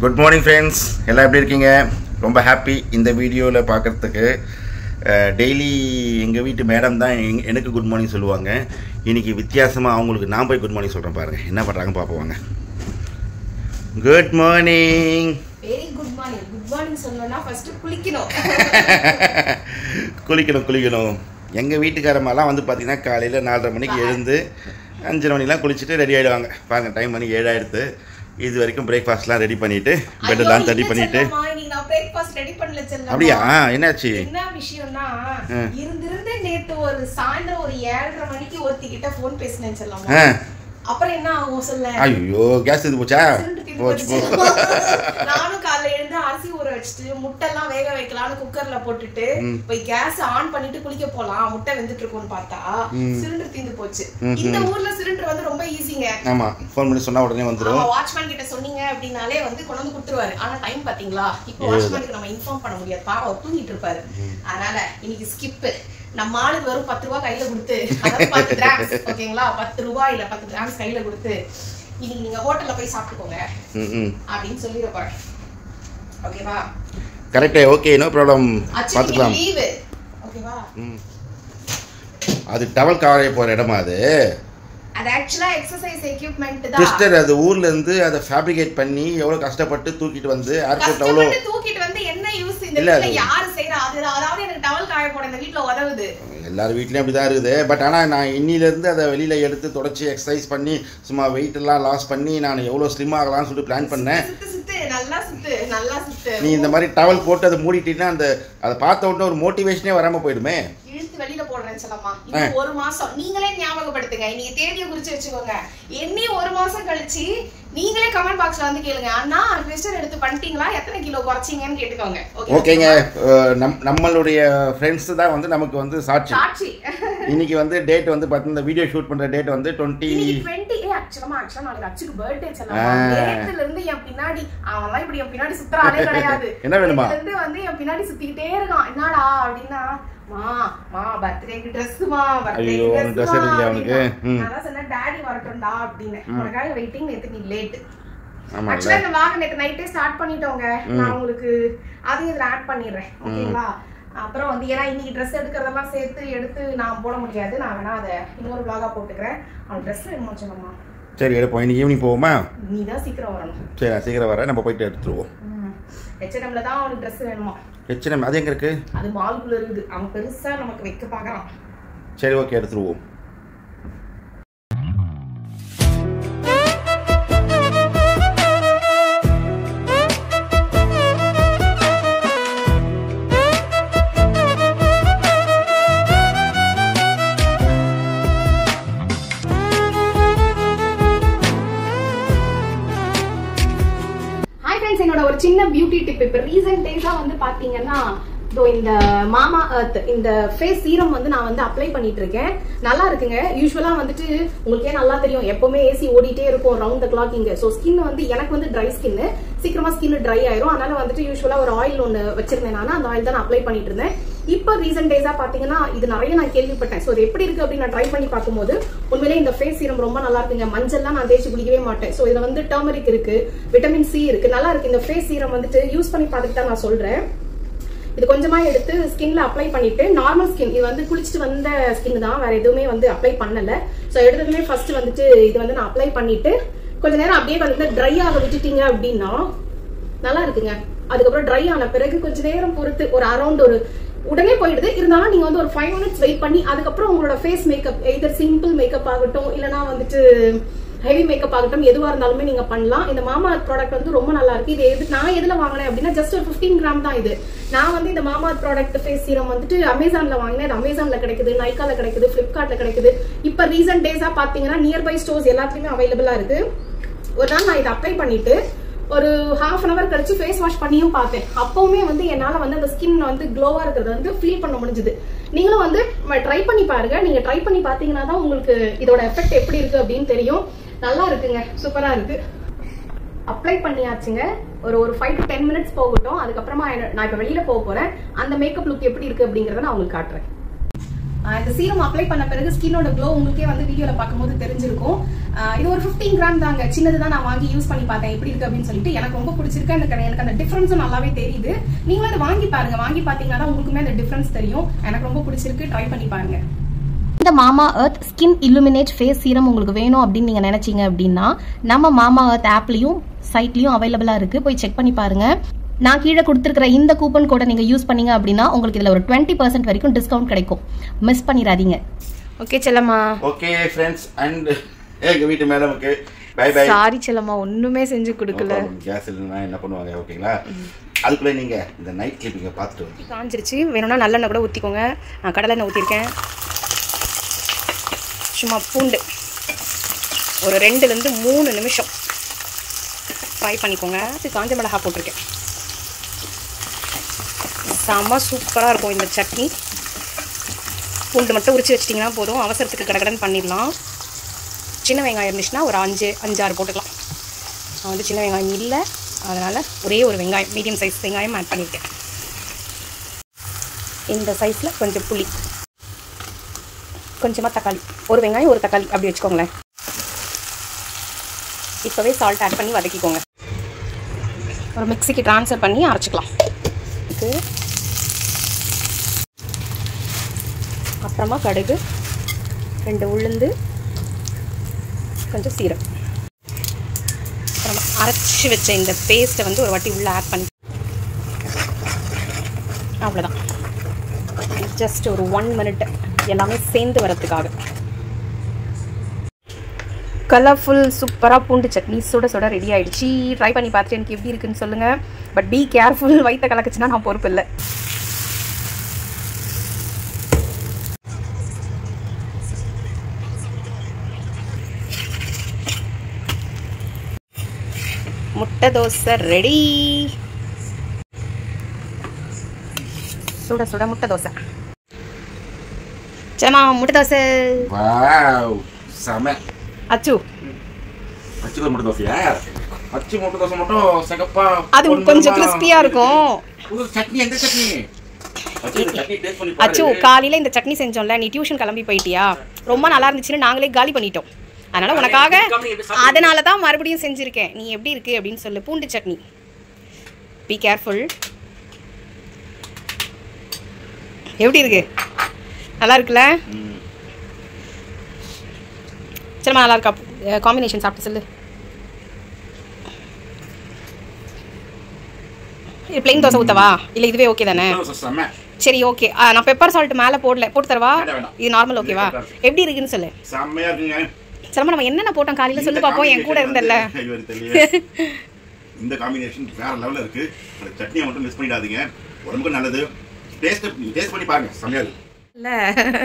Good morning friends எல்லாம் எப்படி இருக்கீங்க ரொம்ப ஹாப்பி இந்த வீடியோவில் பார்க்குறதுக்கு டெய்லி எங்கள் வீட்டு மேடம் தான் எங் எனக்கு குட் மார்னிங் சொல்லுவாங்க இன்னைக்கு வித்தியாசமாக அவங்களுக்கு நான் போய் குட் மார்னிங் சொல்கிறேன் பாருங்கள் என்ன பண்ணுறாங்க பார்ப்போம் good morning very good morning good morning சொல்லணும்னா ஃபர்ஸ்ட் குளிக்கணும் குளிக்கணும் குளிக்கணும் எங்கள் வீட்டுக்காரம்மாலாம் வந்து பார்த்தீங்கன்னா காலையில் நாலரை மணிக்கு எழுந்து அஞ்சரை மணிலாம் குளிச்சுட்டு ரெடி ஆகிடுவாங்க பாருங்கள் டைம் மணி ஏழாயிடுத்து இது வரைக்கும் பிரேக்ஃபாஸ்ட்லாம் ரெடி பண்ணிவிட்டு பெட்டெல்லாம் தட்டி பண்ணிவிட்டு இன்னைக்கு நான் பிரேக்ஃபாஸ்ட் ரெடி பண்ணல செல்லம் அப்படியா என்னாச்சு என்ன விஷயம்னா ஆ. இருந்திருந்து நேத்து ஒரு சாயந்தரம் ஒரு ஏழரை மணிக்கு ஒருத்திக்கிட்ட ஃபோன் பேசினேன் செல்லம் ஆ அப்புறம் என்ன ஆகும் சொல்ல ஐயோ கேஸ் இது போச்சா சிலிண்டர் தீர்ந்து போச்சு போ போச்சு. நானும் காலைல எழுந்து அரிசி ஊற வச்சுட்டு முட்டைலாம் வேக வைக்கலாம்னு குக்கர்ல போட்டுட்டு போய் கேஸ் ஆன் பண்ணிட்டு குளிக்க போலாம் முட்டை வெந்துட்டு இருக்கும்னு பார்த்தா சிலிண்டர் தீந்து போச்சு இந்த ஊர்ல சிலிண்டர் வந்து ரொம்ப ஈஸிங்க ஆமாம் ஃபோன் பண்ணி சொன்னால் உடனே வந்துடும் ஆமா வாட்ச்மேன் கிட்ட சொன்னீங்க அப்படின்னாலே வந்து கொண்டு வந்து கொடுத்துருவாரு ஆனா டைம் பாத்தீங்களா இப்போ வாட்ச்மேனுக்கு நம்ம இன்ஃபார்ம் பண்ண முடியாது பாவம் அவர் தூங்கிட்டு இருப்பாரு அதனால இன்னைக்கு ஸ்கிப் நம்ம ஆளுக்கு வரும் பத்து ரூபாய் கையில கொடுத்து அதாவது பத்து கிராம்ஸ் ஓகேங்களா பத்து ரூபாய் இல்ல பத்து கிராம்ஸ் கையில கொடுத்து இன்னைக்கு நீங்க ஹோட்டல்ல போய் சாப்பிட்டுக்கோங்க ம் ம் அப்படின்னு சொல்லிட போறேன் ஓகேவா கரெக்டே ஓகே நோ ப்ராப்ளம் ஆக்சுவலி பார்த்துக்கலாம் லீவு ஓகேவா ம் அது டவல் கவரே போகிற இடமா அது அது ஆக்சுவலா எக்ஸசைஸ் எக்யூப்மெண்ட் தான் சிஸ்டர் அது ஊர்ல இருந்து அதை ஃபேப்ரிகேட் பண்ணி எவ்வளோ கஷ்டப்பட்டு தூக்கிட்டு வந்து ஏர்போர்ட் அவ்வளோ கஷ்டப்பட்டு தூக்கிட்டு வந்து என்ன யூஸ் இந்த இல்ல, வீட்ல அது- யாரு செய்யறா அது அதாவது எனக்கு டவல் காய போட இந்த வீட்ல உதவுது எல்லார் வீட்லேயும் அப்படி தான் இருக்குது பட் ஆனால் நான் இன்னிலேருந்து அதை வெளியில் எடுத்து தொடச்சி எக்ஸசைஸ் பண்ணி சும்மா weight எல்லாம் லாஸ் பண்ணி நான் எவ்வளோ ஸ்லிம் ஆகலாம்னு சொல்லிட்டு பிளான் பண்ணேன் சுத்து சுத்து நல்லா சுத்து நல்லா சுத்து நீ இந்த மாதிரி டவல் போட்டு அதை மூடிட்டீங்கன்னா அந்த அதை பார்த்த உடனே ஒரு மோட்டிவேஷனே வராமல் போயிடுமே இழுத்து வெளியில போடுறேன் சொல்லமா இன்னும் ஒரு மாசம் நீங்களே ஞாபகப்படுத்துங்க நீங்க தேதியை குறிச்சு வச்சுக்கோங்க என்னி ஒரு மாசம் கழிச்சு நீங்களே கமெண்ட் பாக்ஸ்ல வந்து கேளுங்க அண்ணா ரிஜிஸ்டர் எடுத்து பண்ணிட்டீங்களா எத்தனை கிலோ குறைச்சீங்கன்னு கேட்டுக்கோங்க Okay? ஓகேங்க அஹ் நம் நம்மளுடைய ஃப்ரெண்ட்ஸ் தான் வந்து நமக்கு வந்து சாட்சி சாட்சி இன்னைக்கு வந்து டேட் வந்து பார்த்தீங்கன்னா இந்த வீடியோ ஷூட் பண்ணுற டேட் வந்து டுவெண்ட்டி இன்னைக்கு 20 ஏ ஆக்சுவலா ஆக்சுவலா நாளைக்கு அச்சுக்கு பர்த்டே ஆ. சொல்லலாம் நேத்துல இருந்து என் பின்னாடி அவன்லாம் இப்படி என் பின்னாடி சுத்துற ஆளே கிடையாது என்ன வேணுமா? நேத்துல இருந்து வந்து என் பின்னாடி சுத்திக்கிட்டே இருக்கான் என்னடா அப்படின்னா மா மா பர்த்டேக்கு ட்ரெஸ்மா பர்த்டே ஐயோ, dress எடுக்கலையா அவனுக்கு? ம். நான் சொன்னேன் டாடி வரட்டும்டா அப்படின்னு உனக்காக வெயிட்டிங் நேத்து நீ லேட் ஆமாம்ல ஆக்சுவலா இந்த வாங்க நேத்து நைட்டே ஸ்டார்ட் பண்ணிட்டோங்க நான் உங்களுக்கு அதையும் இதுல ஆட் பண்ணிடுறேன் ஓகேங்களா அப்புறம் வந்து ஏன்னா இன்னைக்கு ட்ரெஸ் எடுக்கிறதெல்லாம் சேர்த்து எடுத்து நான் போட முடியாது நான் வேணா அதை இன்னொரு vlog-ஆ போட்டுக்கிறேன் அவன் ட்ரெஸ் வேணுமா சொல்லமா சரி எடுப்போம் இன்னைக்கு ஈவினிங் போவோமா நீ தான் சீக்கிரம் வரணும் சரி நான் சீக்கிரம் வரேன் நம்ம போயிட்டு எடுத்துருவோம் ஹெச்எம்ல தான் அவனுக்கு ட்ரெஸ் வேணுமா ஹெச்எம் அது எங்கே இருக்குது அது மால்குள்ள இருக்குது அவன் பெருசா நமக்கு வைக்க பாக்குறான் சரி ஓகே எடுத்துருவோம் ஹாய் ஃப்ரெண்ட்ஸ் என்னோட ஒரு சின்ன பியூட்டி டிப் இப்போ ரீசெண்ட் டேஸாக வந்து பார்த்தீங்கன்னா இதோ இந்த மாமா அர்த் இந்த ஃபேஸ் சீரம் வந்து நான் வந்து அப்ளை பண்ணிட்டு இருக்கேன் நல்லா இருக்குங்க யூஸ்வலா வந்துட்டு உங்களுக்கே நல்லா தெரியும் எப்பவுமே ஏசி ஓடிட்டே இருக்கும் ரவுண்ட் த கிளாக் இங்க ஸோ ஸ்கின் வந்து எனக்கு வந்து ட்ரை ஸ்கின் சீக்கிரமா ஸ்கின் ட்ரை ஆயிரும் அதனால வந்துட்டு யூஸ்வலா ஒரு ஆயில் ஒன்று வச்சிருந்தேன் நான் அந்த ஆயில் தான் நான் அப்ளை பண்ணிட்டு இருந்தேன் இப்போ ரீசெண்ட் டேஸா பாத்தீங்கன்னா இது நிறைய நான் கேள்விப்பட்டேன் ஸோ இது எப்படி இருக்கு அப்படின்னு நான் ட்ரை பண்ணி பார்க்கும்போது உண்மையிலே இந்த ஃபேஸ் சீரம் ரொம்ப நல்லா இருக்குங்க மஞ்சள்லாம் நான் தேய்ச்சி குடிக்கவே மாட்டேன் ஸோ இதுல வந்து டர்மரிக் இருக்கு விட்டமின் சி இருக்கு நல்லா இருக்கு இந்த ஃபேஸ் சீரம் வந்துட்டு யூஸ் பண்ணி பார்த்துட்டு தான் நான் சொல்றேன் இது கொஞ்சமா எடுத்து ஸ்கின்ல அப்ளை பண்ணிட்டு நார்மல் ஸ்கின் இது வந்து குளிச்சுட்டு வந்த ஸ்கின் தான் வேற எதுவுமே வந்து அப்ளை பண்ணல ஸோ எடுத்ததுமே ஃபர்ஸ்ட் வந்துட்டு இது வந்து நான் அப்ளை பண்ணிட்டு கொஞ்ச நேரம் அப்படியே வந்து ட்ரை ஆக விட்டுட்டீங்க அப்படின்னா நல்லா இருக்குங்க அதுக்கப்புறம் ட்ரை ஆன பிறகு கொஞ்ச நேரம் பொறுத்து ஒரு அரௌண்ட் ஒரு உடனே போயிடுது இருந்தாலும் நீங்க வந்து ஒரு ஃபைவ் மினிட்ஸ் வெயிட் பண்ணி அதுக்கப்புறம் உங்களோட face makeup either simple makeup ஆகட்டும் இல்லனா வந்துட்டு ஹெவி மேக்கப் ஆகட்டும் எதுவா இருந்தாலுமே நீங்க பண்ணலாம் இந்த மாமா ப்ராடக்ட் வந்து ரொம்ப நல்லா இருக்கு இது எது நான் எதுல வாங்கினேன் அப்படின்னா ஜஸ்ட் ஒரு 15 கிராம் தான் இது நான் வந்து இந்த மாமா ப்ராடக்ட் ஃபேஸ் சீரம் வந்துட்டு அமேசான்ல வாங்கினேன் இது அமேசான்ல கிடைக்குது நைக்கால கிடைக்குது பிளிப்கார்ட்ல கிடைக்குது இப்ப ரீசன்ட் டேஸா பாத்தீங்கன்னா நியர்பை ஸ்டோர்ஸ் எல்லாத்துலயுமே அவைலபிளா இருக்கு ஒரு நாள் நான் இதை அப்ளை பண்ணிட்டு ஒரு ஹாஃப் அன் அவர் கழிச்சு ஃபேஸ் வாஷ் பண்ணியும் பார்த்தேன் அப்பவுமே வந்து என்னால வந்து அந்த ஸ்கின் வந்து க்ளோவா இருக்கிறத வந்து ஃபீல் பண்ண முடிஞ்சுது நீங்களும் வந்து ட்ரை பண்ணி பாருங்க நீங்க ட்ரை பண்ணி பாத்தீங்கன்னா தான் உங்களுக்கு இதோட எஃபெக்ட் எப்படி இருக்கு அப்படின்னு தெரியும் நல்லா இருக்குங்க சூப்பரா இருக்கு அப்ளை பண்ணியாச்சுங்க ஒரு ஒரு ஃபைவ் டு டென் மினிட்ஸ் போகட்டும் அதுக்கப்புறமா என்ன- நான் இப்போ வெளியில போக போறேன் அந்த மேக்கப் லுக் எப்படி இருக்கு அப்படிங்கறத நான் உங்களுக்கு காட்டுறேன் ஆஹ் இந்த சீரம் அப்ளை பண்ண பிறகு ஸ்கின்னோட க்ளோ உங்களுக்கே வந்து வீடியோல பார்க்கும்போது தெரிஞ்சிருக்கும் ஆஹ் இது ஒரு 15 கிராம் தாங்க சின்னது தான் நான் வாங்கி யூஸ் பண்ணி பார்த்தேன் எப்படி இருக்கு அப்படின்னு சொல்லிட்டு எனக்கு ரொம்ப பிடிச்சிருக்கு எனக்கு எனக்கு அந்த டிஃபரன்ஸும் நல்லாவே தெரியுது நீங்களும் அதை வாங்கி பாருங்க வாங்கி பார்த்தீங்கன்னா உங்களுக்குமே அந்த டிஃபரன்ஸ் தெரியும் எனக்கு ரொம்ப பிடிச்சிருக்கு ட்ரை பண்ணி பாருங்க இந்த Mamaearth skin illuminate face serum உங்களுக்கு வேணும் அப்படின்னு நீங்க நினைச்சீங்க அப்படின்னா நம்ம மாமா எர்த் ஆப்லயும் சைட்லயும் அவைலபிளா இருக்கு போய் செக் பண்ணி பாருங்க நான் கீழே கொடுத்துருக்கிற இந்த கூப்பன் கோடை நீங்க யூஸ் பண்ணீங்க அப்படின்னா உங்களுக்கு இதுல ஒரு டுவெண்ட்டி பர்சன்ட் வரைக்கும் டிஸ்கவுண்ட் கிடைக்கும் மிஸ் பண்ணிடாதீங்க okay Chellamma okay friends and எங்கள் வீட்டு மேடமுக்கு பை பை சாரி செல்லம்மா ஒண்ணுமே செஞ்சு கொடுக்கல கேஸ் இல்லைன்னா என்ன பண்ணுவாங்க ஓகேங்களா அதுக்குள்ளே நீங்கள் இந்த நைட் கிளிப்பிங்கை பார்த்துட்டு வந்து காஞ்சிருச்சு வேணும்னா நல்லெண்ணெய் கூட ஊற்றிக்கோங்க நான் கடலெண்ணெய் ஊற்றிருக்கேன் சும்மா பூண்டு ஒரு ரெண்டுலேருந்து மூணு நிமிஷம் ஃப்ரை பண்ணிக்கோங்க இது காஞ்ச மிளகா போட்டிருக்கேன் செம்ம சூப்பராக இருக்கும் இந்த சட்னி பூண்டு மட்டும் உரிச்சு வச்சிட்டிங்கன்னா போதும் அவசரத்துக்கு கடகடன்னு பண்ணிடலாம் சின்ன வெங்காயம் இருந்துச்சுன்னா ஒரு அஞ்சு அஞ்சாறு போட்டுக்கலாம் நான் வந்து சின்ன வெங்காயம் இல்லை அதனால் ஒரே ஒரு வெங்காயம் மீடியம் சைஸ் வெங்காயம் ஆட் பண்ணியிருக்கேன் இந்த சைஸில் கொஞ்சம் புளி கொஞ்சமாக தக்காளி ஒரு வெங்காயம் ஒரு தக்காளி அப்படி வச்சுக்கோங்களேன் இப்போவே சால்ட் ஆட் பண்ணி வதக்கிக்கோங்க ஒரு மிக்ஸிக்கு ட்ரான்ஸ்ஃபர் பண்ணி அரைச்சிக்கலாம் இது அப்புறமா கடுகு ரெண்டு உளுந்து கொஞ்சம் சீரகம் அப்புறமா அரைச்சி வச்ச இந்த பேஸ்ட்டை வந்து ஒரு வாட்டி உள்ளே ஆட் பண்ணி அவ்வளோதான் ஜஸ்ட் ஒரு ஒன் மினிட் எல்லாமே சேர்ந்து வரதுக்காக கலர்ஃபுல் சூப்பராக பூண்டு சட்னி சுட சுட ரெடி ஆயிடுச்சு ட்ரை பண்ணி பார்த்துட்டு எனக்கு எப்படி இருக்குன்னு சொல்லுங்கள் பட் பி கேர்ஃபுல் வயிற்ற கலக்குச்சுன்னா நான் பொறுப்பு இல்லை முட்டை தோசை ரெடி சுட சுட முட்டை தோசை சரிம்மா முட்டை தோசை வாவ் செம அச்சு அச்சு முட்டை தோசையா அச்சு முட்டை தோசை மட்டும் சிகப்பா அது கொஞ்சம் கிறிஸ்பியா இருக்கும் புது சட்னி எந்த சட்னி அச்சு இந்த சட்னி டேஸ்ட் பண்ணி அச்சு பாரு காலையில இந்த சட்னி செஞ்சோம்ல நீ டியூஷன் கிளம்பி போயிட்டியா ரொம்ப நல்லா இருந்துச்சுன்னு நாங்களே காலி பண்ணிட்டோம் அதனால உனக்காக அதனால தான் மறுபடியும் செஞ்சிருக்கேன் நீ எப்படி இருக்கு அப்படின்னு சொல்லு பூண்டு சட்னி பி கேர்ஃபுல் எப்படி இருக்கு நல்லா இருக்குல்ல ம். சரிம்மா நல்லா இருக்கா காம்பினேஷன் சாப்பிட்டு சொல்லு இது பிளெயின் தோசை ஊத்தவா இல்லை இதுவே ஓகே தானே முட்டை தோசை செம சரி ஓகே நான் பெப்பர் சால்ட் மேலே போடல போட்டு தரவா வேண்டாம், வேண்டாம். இது நார்மல் ஓகேவா எப்படி இருக்குன்னு சொல்லு செம்மையா இருக்குங்க சரிம்மா நம்ம என்னென்ன போட்டோம் காலையில் சொல்லு பார்ப்போம் என் கூட இருந்தல்ல இவர் தெரியல இந்த காம்பினேஷன் வேற லெவல்ல இருக்கு அந்த சட்னியை மட்டும் மிஸ் பண்ணிடாதீங்க உடம்புக்கு நல்லது டேஸ்ட் டேஸ்ட் பண்ணி பாருங்க செம்மையா இருக்கு இல்லை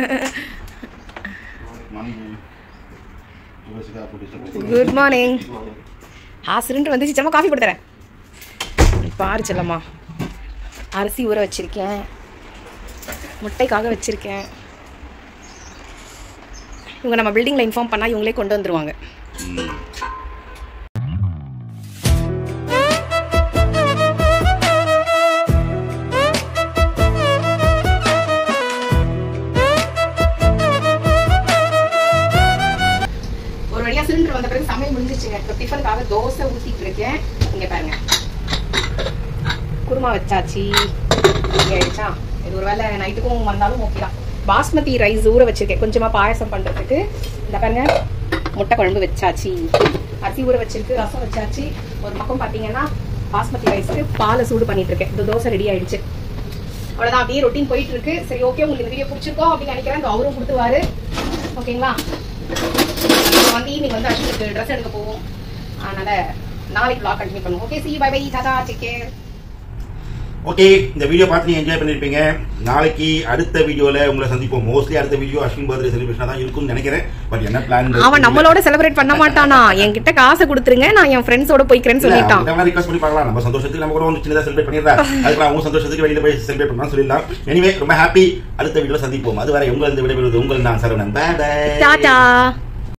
குட் மார்னிங் ஆசிரின்ட்டு வந்துச்சு சம்மா காஃபி போட்டு தரேன் பாரு செல்லம்மா அரிசி ஊற வச்சிருக்கேன் முட்டைக்காக வச்சிருக்கேன் இவங்க நம்ம பில்டிங்கில் இன்ஃபார்ம் பண்ணால் இவங்களே கொண்டு வந்துருவாங்க ம். ஒரு வழியா சிலிண்டர் வந்த பிறகு சமையல் முடிஞ்சிச்சுங்க இப்போ டிஃபனுக்காக தோசை ஊற்றிட்டு இருக்கேன் இங்க பாருங்க குருமா வச்சாச்சு ரெடி ஆயிடுச்சா இது ஒரு வேளை நைட்டுக்கும் வந்தாலும் ஓகே தான் பாஸ்மதி ரைஸ் ஊற வச்சிருக்கேன் கொஞ்சமா பாயசம் பண்றதுக்கு இந்த பாருங்க முட்டை குழம்பு வச்சாச்சு அரிசி ஊற வச்சிருக்கு ரசம் வச்சாச்சு ஒரு பக்கம் பாத்தீங்கன்னா பாஸ்மதி ரைஸ்க்கு பாலை சூடு பண்ணிட்டு இருக்கேன் இந்த தோசை ரெடி ஆயிடுச்சு அவ்வளவுதான் அப்படியே ரொட்டீன் போயிட்டு இருக்கு சரி ஓகே உங்களுக்கு இந்த வீடியோ பிடிச்சிருக்கோம் அப்படின்னு நினைக்கிறேன் இந்த அவரும் கொடுத்துருவாரு ஓகேங்களா நம்ம வந்து ஈவினிங் வந்து அஸ்வினுக்கு ட்ரெஸ் எடுக்க போவோம் அதனால நாளைக்கு vlog கண்டினியூ பண்ணுவோம் okay see bye bye tata take care okay இந்த வீடியோ பார்த்து நீங்க என்ஜாய் பண்ணிருப்பீங்க நாளைக்கு அடுத்த வீடியோல உங்களை சந்திப்போம் மோஸ்ட்லி அடுத்த வீடியோ அஸ்வின் பர்த்டே செலிப்ரேஷனா தான் இருக்கும்னு நினைக்கிறேன் பட் என்ன பிளான் அவன் நம்மளோட செலிப்ரேட் பண்ண மாட்டானா என்கிட்ட காசை கொடுத்துருங்க நான் என் ஃப்ரெண்ட்ஸோட போய்க்கிறேன்னு சொல்லிட்டான் ரிக்வஸ்ட் பண்ணி பார்க்கலாம் நம்ம சந்தோஷத்துக்கு நம்ம கூட வந்து சின்னதா செலிப்ரேட் பண்ணிடுறேன் அதுக்கு அவங்க சந்தோஷத்துக்கு வெளியில போய் செலிப்ரேட் பண்ணலாம் சொல்லிடலாம் எனிவே ரொம்ப ஹாப்பி அடுத்த வீடியோல சந்திப்போம் அது வரை உங்கள் இந்த விடைபெறுவது உங்கள் நான் சரவணன் பை பை டாடா